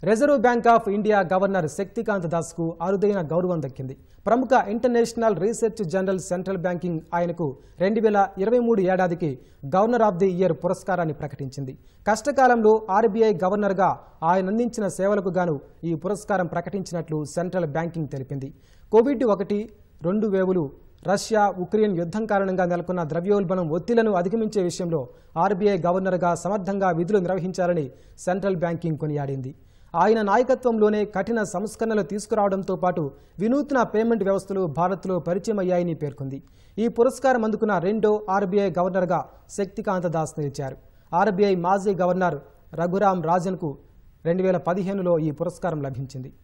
reserve bank of India governor Shaktikanta దాస్కు అరుదైన గౌరవం దక్కింది ప్రముఖ international research general central banking ఆయనకు రెండు వేల ఇరవై మూడు ఏడాదికి గవర్నర్ ఆఫ్ ది ఇయర్ పురస్కారాన్ని ప్రకటించింది కష్టకాలంలో ఆర్బీఐ గవర్నర్గా ఆయన అందించిన సేవలకు గాను ఈ పురస్కారం ప్రకటించినట్లు సెంట్రల్ బ్యాంకింగ్ తెలిపింది కోవిడ్ ఒకటి రెండు వేవులు రష్యా ఉక్రెయిన్ యుద్ధం కారణంగా నెలకొన్న ద్రవ్యోల్బణం ఒత్తిళ్లను అధిగమించే విషయంలో ఆర్బీఐ గవర్నర్గా సమర్థంగా విధులు నిర్వహించాలని సెంట్రల్ బ్యాంకింగ్ కొనియాడింది ఆయన నాయకత్వంలోనే కఠిన సంస్కరణలు తీసుకురావడంతో పాటు వినూత్న పేమెంట్ వ్యవస్థలు భారత్లో పరిచయం అయ్యాయని పేర్కొంది ఈ పురస్కారం అందుకున్న రెండో ఆర్బీఐ గవర్నర్గా శక్తికాంత దాస్ నిలిచారు ఆర్బీఐ మాజీ గవర్నర్ రఘురాం రాజన్కు రెండు వేల పదిహేనులో ఈ పురస్కారం లభించింది